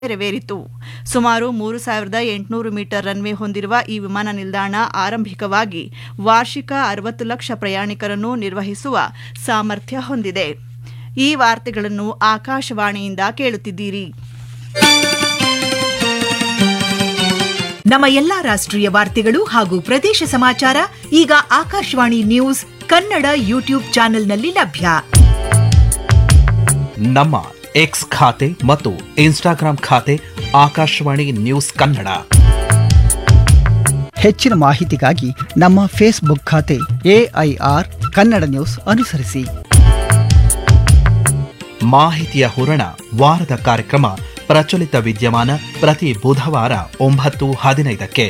ನೆರವೇರಿತು ಸುಮಾರು ಮೂರು ಸಾವಿರದ ಎಂಟುನೂರು ಮೀಟರ್ ರನ್ವೇ ಹೊಂದಿರುವ ಈ ವಿಮಾನ ನಿಲ್ದಾಣ ಆರಂಭಿಕವಾಗಿ ವಾರ್ಷಿಕ ಅರವತ್ತು ಲಕ್ಷ ಪ್ರಯಾಣಿಕರನ್ನು ನಿರ್ವಹಿಸುವ ಸಾಮರ್ಥ್ಯ ಹೊಂದಿದೆ ಈ ವಾರ್ತೆಗಳನ್ನು ಆಕಾಶವಾಣಿಯಿಂದ ಕೇಳುತ್ತಿದ್ದೀರಿ ನಮ್ಮ ಎಲ್ಲಾ ರಾಷ್ಟ್ರೀಯ ವಾರ್ತೆಗಳು ಹಾಗೂ ಪ್ರದೇಶ ಸಮಾಚಾರ ಈಗ ಆಕಾಶವಾಣಿ ನ್ಯೂಸ್ ಕನ್ನಡ ಯೂಟ್ಯೂಬ್ ಚಾನೆಲ್ನಲ್ಲಿ ಲಭ್ಯ ನಮ್ಮ ಎಕ್ಸ್ ಖಾತೆ ಮತ್ತು ಇನ್ಸ್ಟಾಗ್ರಾಂ ಖಾತೆ ಆಕಾಶವಾಣಿ ನ್ಯೂಸ್ ಕನ್ನಡ ಹೆಚ್ಚಿನ ಮಾಹಿತಿಗಾಗಿ ನಮ್ಮ ಫೇಸ್ಬುಕ್ ಖಾತೆ ಎಐಆರ್ ಕನ್ನಡ ನ್ಯೂಸ್ ಅನುಸರಿಸಿ ಮಾಹಿತಿಯ ಹೂರಣ ವಾರದ ಕಾರ್ಯಕ್ರಮ ಪ್ರಚಲಿತ ವಿದ್ಯಮಾನ ಪ್ರತಿ ಬುಧವಾರ ಒಂಬತ್ತು ಹದಿನೈದಕ್ಕೆ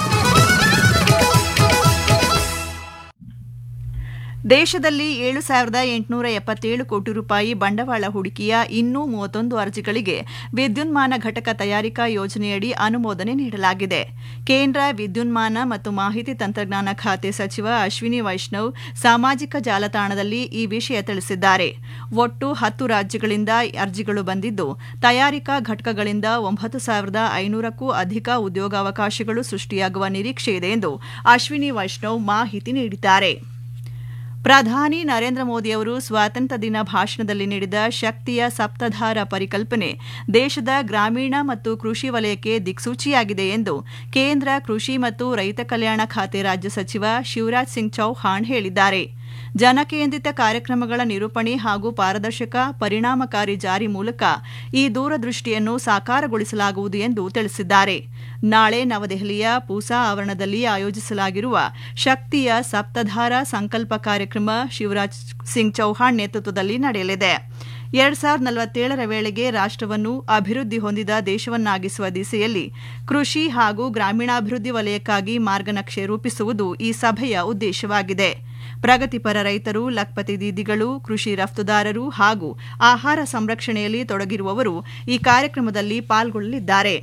ದೇಶದಲ್ಲಿ ಏಳು ಸಾವಿರದ ಎಂಟುನೂರ ಎಪ್ಪತ್ತೇಳು ಕೋಟಿ ರೂಪಾಯಿ ಬಂಡವಾಳ ಹೂಡಿಕೆಯ ಇನ್ನೂ ಮೂವತ್ತೊಂದು ಅರ್ಜಿಗಳಿಗೆ ವಿದ್ಯುನ್ಮಾನ ಘಟಕ ತಯಾರಿಕಾ ಯೋಜನೆಯಡಿ ಅನುಮೋದನೆ ನೀಡಲಾಗಿದೆ ಕೇಂದ್ರ ವಿದ್ಯುನ್ಮಾನ ಮತ್ತು ಮಾಹಿತಿ ತಂತ್ರಜ್ಞಾನ ಖಾತೆ ಸಚಿವ ಅಶ್ವಿನಿ ವೈಷ್ಣವ್ ಸಾಮಾಜಿಕ ಜಾಲತಾಣದಲ್ಲಿ ಈ ವಿಷಯ ತಿಳಿಸಿದ್ದಾರೆ ಒಟ್ಟು ಹತ್ತು ರಾಜ್ಯಗಳಿಂದ ಅರ್ಜಿಗಳು ಬಂದಿದ್ದು ತಯಾರಿಕಾ ಘಟಕಗಳಿಂದ ಒಂಬತ್ತು ಸಾವಿರದ ಐನೂರಕ್ಕೂ ಅಧಿಕ ಉದ್ಯೋಗಾವಕಾಶಗಳು ಸೃಷ್ಟಿಯಾಗುವ ನಿರೀಕ್ಷೆ ಇದೆ ಎಂದು ಅಶ್ವಿನಿ ವೈಷ್ಣವ್ ಮಾಹಿತಿ ನೀಡಿದ್ದಾರೆ ಪ್ರಧಾನಿ ನರೇಂದ್ರ ಮೋದಿಯವರು ಸ್ವಾತಂತ್ರ್ಯ ದಿನ ಭಾಷಣದಲ್ಲಿ ನೀಡಿದ ಶಕ್ತಿಯ ಸಪ್ತಧಾರ ಪರಿಕಲ್ಪನೆ ದೇಶದ ಗ್ರಾಮೀಣ ಮತ್ತು ಕೃಷಿ ವಲಯಕ್ಕೆ ದಿಕ್ಸೂಚಿಯಾಗಿದೆ ಎಂದು ಕೇಂದ್ರ ಕೃಷಿ ಮತ್ತು ರೈತ ಕಲ್ಯಾಣ ಖಾತೆ ರಾಜ್ಯ ಸಚಿವ ಶಿವರಾಜ್ ಸಿಂಗ್ ಚೌಹಾಣ್ ಹೇಳಿದ್ದಾರೆ ಜನಕೇಂದ್ರಿತ ಕಾರ್ಯಕ್ರಮಗಳ ನಿರೂಪಣೆ ಹಾಗೂ ಪಾರದರ್ಶಕ ಪರಿಣಾಮಕಾರಿ ಜಾರಿ ಮೂಲಕ ಈ ದೂರದೃಷ್ಟಿಯನ್ನು ಸಾಕಾರಗೊಳಿಸಲಾಗುವುದು ಎಂದು ತಿಳಿಸಿದ್ದಾರೆ ನಾಳೆ ನವದೆಹಲಿಯ ಪೂಸಾ ಆವರಣದಲ್ಲಿ ಆಯೋಜಿಸಲಾಗಿರುವ ಶಕ್ತಿಯ ಸಪ್ತಧಾರ ಸಂಕಲ್ಪ ಕಾರ್ಯಕ್ರಮ ಶಿವರಾಜ್ ಸಿಂಗ್ ಚೌಹಾಣ್ ನೇತೃತ್ವದಲ್ಲಿ ನಡೆಯಲಿದೆ ಎರಡ್ ಸಾವಿರದ ನಲವತ್ತೇಳರ ವೇಳೆಗೆ ರಾಷ್ಟವನ್ನು ಅಭಿವೃದ್ಧಿ ಹೊಂದಿದ ದೇಶವನ್ನಾಗಿಸುವ ದಿಸೆಯಲ್ಲಿ ಕೃಷಿ ಹಾಗೂ ಗ್ರಾಮೀಣಾಭಿವೃದ್ಧಿ ವಲಯಕ್ಕಾಗಿ ಮಾರ್ಗನಕ್ಷೆ ರೂಪಿಸುವುದು ಈ ಸಭೆಯ ಉದ್ದೇಶವಾಗಿದೆ ಪ್ರಗತಿಪರ ರೈತರು ಲಖ್ಪತಿ ದೀದಿಗಳು ಕೃಷಿ ರಫ್ತುದಾರರು ಹಾಗೂ ಆಹಾರ ಸಂರಕ್ಷಣೆಯಲ್ಲಿ ತೊಡಗಿರುವವರು ಈ ಕಾರ್ಯಕ್ರಮದಲ್ಲಿ ಪಾಲ್ಗೊಳ್ಳಲಿದ್ದಾರೆ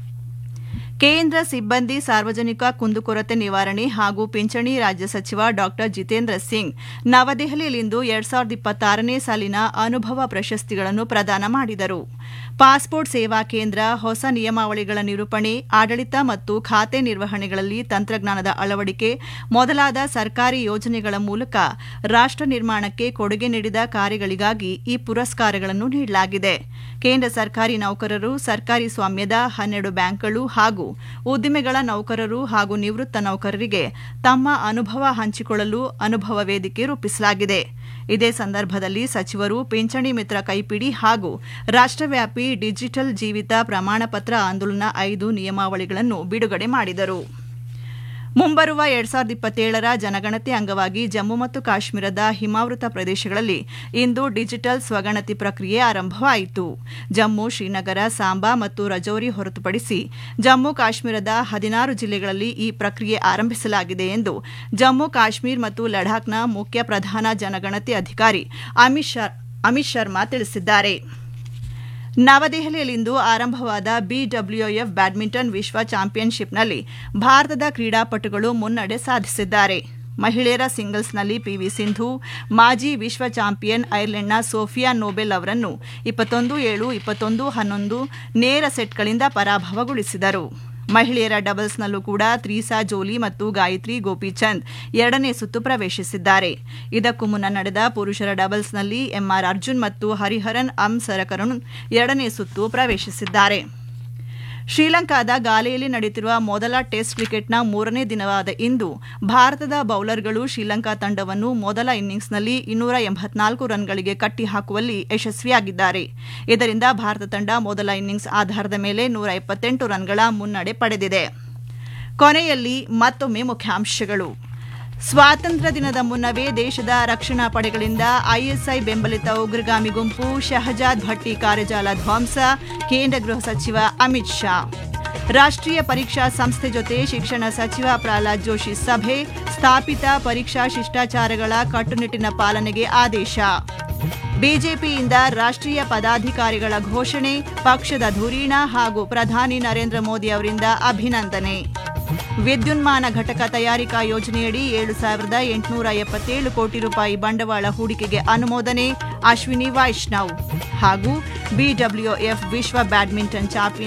ಕೇಂದ್ರ ಸಿಬ್ಬಂದಿ ಸಾರ್ವಜನಿಕ ಕುಂದುಕೊರತೆ ನಿವಾರಣೆ ಹಾಗೂ ಪಿಂಚಣಿ ರಾಜ್ಯ ಸಚಿವ ಡಾ ಜಿತೇಂದ್ರ ಸಿಂಗ್ ನವದೆಹಲಿಯಲ್ಲಿಂದು ಎರಡ್ ಸಾವಿರದ ಇಪ್ಪತ್ತಾರನೇ ಸಾಲಿನ ಅನುಭವ ಪ್ರಶಸ್ತಿಗಳನ್ನು ಪ್ರದಾನ ಮಾಡಿದರು ಪಾಸ್ಪೋರ್ಟ್ ಸೇವಾ ಕೇಂದ್ರ ಹೊಸ ನಿಯಮಾವಳಿಗಳ ನಿರೂಪಣೆ ಆಡಳಿತ ಮತ್ತು ಖಾತೆ ನಿರ್ವಹಣೆಗಳಲ್ಲಿ ತಂತ್ರಜ್ಞಾನದ ಅಳವಡಿಕೆ ಮೊದಲಾದ ಸರ್ಕಾರಿ ಯೋಜನೆಗಳ ಮೂಲಕ ರಾಷ್ಟ ನಿರ್ಮಾಣಕ್ಕೆ ಕೊಡುಗೆ ನೀಡಿದ ಕಾರ್ಯಗಳಿಗಾಗಿ ಈ ಪುರಸ್ಕಾರಗಳನ್ನು ನೀಡಲಾಗಿದೆ ಕೇಂದ್ರ ಸರ್ಕಾರಿ ನೌಕರರು ಸರ್ಕಾರಿ ಸ್ವಾಮ್ಯದ ಹನ್ನೆರಡು ಬ್ಯಾಂಕ್ಗಳು ಹಾಗೂ ಉದ್ದಿಮೆಗಳ ನೌಕರರು ಹಾಗೂ ನಿವೃತ್ತ ನೌಕರರಿಗೆ ತಮ್ಮ ಅನುಭವ ಹಂಚಿಕೊಳ್ಳಲು ಅನುಭವ ವೇದಿಕೆ ರೂಪಿಸಲಾಗಿದೆ ಇದೇ ಸಂದರ್ಭದಲ್ಲಿ ಸಚಿವರು ಪಿಂಚಣಿ ಮಿತ್ರ ಕೈಪಿಡಿ ಹಾಗೂ ರಾಷ್ಟವ್ಯಾಪಿ ಡಿಜಿಟಲ್ ಜೀವಿತ ಪ್ರಮಾಣಪತ್ರ ಆಂದೋಲನ ಐದು ನಿಯಮಾವಳಿಗಳನ್ನು ಬಿಡುಗಡೆ ಮಾಡಿದರು ಮುಂಬರುವ ಎರಡ್ ಸಾವಿರದ ಇಪ್ಪತ್ತೇಳರ ಜನಗಣತಿ ಅಂಗವಾಗಿ ಜಮ್ಮು ಮತ್ತು ಕಾಶ್ಮೀರದ ಹಿಮಾವೃತ ಪ್ರದೇಶಗಳಲ್ಲಿ ಇಂದು ಡಿಜಿಟಲ್ ಸ್ವಗಣತಿ ಪ್ರಕ್ರಿಯೆ ಆರಂಭವಾಯಿತು ಜಮ್ಮು ಶ್ರೀನಗರ ಸಾಂಬಾ ಮತ್ತು ರಜೌರಿ ಹೊರತುಪಡಿಸಿ ಜಮ್ಮು ಕಾಶ್ಮೀರದ ಹದಿನಾರು ಜಿಲ್ಲೆಗಳಲ್ಲಿ ಈ ಪ್ರಕ್ರಿಯೆ ಆರಂಭಿಸಲಾಗಿದೆ ಎಂದು ಜಮ್ಮು ಕಾಶ್ಮೀರ್ ಮತ್ತು ಲಡಾಖ್ನ ಮುಖ್ಯ ಪ್ರಧಾನ ಜನಗಣತಿ ಅಧಿಕಾರಿ ಅಮಿತ್ ಶರ್ಮಾ ತಿಳಿಸಿದ್ದಾರೆ ನವದೆಹಲಿಯಲ್ಲಿಂದು ಆರಂಭವಾದ ಬಿಡಬ್ಲ್ಯೂಎಫ್ ಬ್ಯಾಡ್ಮಿಂಟನ್ ವಿಶ್ವ ಚಾಂಪಿಯನ್ಶಿಪ್ನಲ್ಲಿ ಭಾರತದ ಕ್ರೀಡಾಪಟುಗಳು ಮುನ್ನಡೆ ಸಾಧಿಸಿದ್ದಾರೆ ಮಹಿಳೆಯರ ಸಿಂಗಲ್ಸ್ನಲ್ಲಿ ಪಿವಿ ಸಿಂಧು ಮಾಜಿ ವಿಶ್ವ ಚಾಂಪಿಯನ್ ಐರ್ಲೆಂಡ್ನ ಸೋಫಿಯಾ ನೋಬೆಲ್ ಅವರನ್ನು ಇಪ್ಪತ್ತೊಂದು ಏಳು ಇಪ್ಪತ್ತೊಂದು ಹನ್ನೊಂದು ನೇರ ಸೆಟ್ಗಳಿಂದ ಪರಾಭವಗೊಳಿಸಿದರು ಮಹಿಳೆಯರ ಡಬಲ್ಸ್ನಲ್ಲೂ ಕೂಡ ತ್ರೀಸಾ ಜೋಲಿ ಮತ್ತು ಗಾಯತ್ರಿ ಗೋಪಿಚಂದ್ ಎರಡನೇ ಸುತ್ತು ಪ್ರವೇಶಿಸಿದ್ದಾರೆ ಇದಕ್ಕೂ ಮುನ್ನ ನಡೆದ ಪುರುಷರ ಡಬಲ್ಸ್ನಲ್ಲಿ ಎಂಆರ್ ಅರ್ಜುನ್ ಮತ್ತು ಹರಿಹರನ್ ಅಂ ಸರಕರುಣ್ ಎರಡನೇ ಸುತ್ತು ಪ್ರವೇಶಿಸಿದ್ದಾರೆ ಶ್ರೀಲಂಕಾದ ಗಾಲೆಯಲ್ಲಿ ನಡೆಯುತ್ತಿರುವ ಮೊದಲ ಟೆಸ್ಟ್ ಕ್ರಿಕೆಟ್ನ ಮೂರನೇ ದಿನವಾದ ಇಂದು ಭಾರತದ ಬೌಲರ್ಗಳು ಶ್ರೀಲಂಕಾ ತಂಡವನ್ನು ಮೊದಲ ಇನ್ನಿಂಗ್ಸ್ನಲ್ಲಿ ಇನ್ನೂರ ಎಂಬತ್ನಾಲ್ಕು ರನ್ಗಳಿಗೆ ಕಟ್ಟಿಹಾಕುವಲ್ಲಿ ಯಶಸ್ವಿಯಾಗಿದ್ದಾರೆ ಇದರಿಂದ ಭಾರತ ತಂಡ ಮೊದಲ ಇನ್ನಿಂಗ್ಸ್ ಆಧಾರದ ಮೇಲೆ ನೂರ ಎಪ್ಪತ್ತೆಂಟು ರನ್ಗಳ ಮುನ್ನಡೆ ಪಡೆದಿದೆ ಕೊನೆಯಲ್ಲಿ ಮತ್ತೊಮ್ಮೆ ಮುಖ್ಯಾಂಶಗಳು ಸ್ವಾತಂತ್ರ್ಯ ದಿನದ ಮುನ್ನವೇ ದೇಶದ ರಕ್ಷಣಾ ಪಡೆಗಳಿಂದ ಐಎಸ್ಐ ಬೆಂಬಲಿತ ಉಗ್ರಗಾಮಿ ಗುಂಪು ಶಹಜಾದ್ ಭಟ್ಟಿ ಕಾರ್ಯಜಾಲ ಧ್ವಂಸ ಕೇಂದ್ರ ಗೃಹ ಸಚಿವ ಅಮಿತ್ ಶಾ ರಾಷ್ಟ್ರೀಯ ಪರೀಕ್ಷಾ ಸಂಸ್ಥೆ ಜೊತೆ ಶಿಕ್ಷಣ ಸಚಿವ ಪ್ರಹ್ಲಾದ್ ಜೋಶಿ ಸಭೆ ಸ್ಥಾಪಿತ ಪರೀಕ್ಷಾ ಶಿಷ್ಟಾಚಾರಗಳ ಕಟ್ಟುನಿಟ್ಟಿನ ಪಾಲನೆಗೆ ಆದೇಶ ಬಿಜೆಪಿಯಿಂದ ರಾಷ್ಟ್ರೀಯ ಪದಾಧಿಕಾರಿಗಳ ಘೋಷಣೆ ಪಕ್ಷದ ಧುರೀಣ ಹಾಗೂ ಪ್ರಧಾನಿ ನರೇಂದ್ರ ಮೋದಿ ಅವರಿಂದ ಅಭಿನಂದನೆ ವಿದ್ಯುನ್ಮಾನ ಘಟಕ ತಯಾರಿಕಾ ಯೋಜನೆಯಡಿ ಏಳು ಸಾವಿರದ ಎಂಟುನೂರ ಎಪ್ಪತ್ತೇಳು ಕೋಟಿ ರೂಪಾಯಿ ಬಂಡವಾಳ ಹೂಡಿಕೆಗೆ ಅನುಮೋದನೆ ಅಶ್ವಿನಿ ವೈಷ್ಣವ್ ಹಾಗೂ ಬಿಡಬ್ಲ್ಯೂಎಫ್ ವಿಶ್ವ ಬ್ಯಾಡ್ಮಿಂಟನ್ ಚಾಂಪಿಯನ್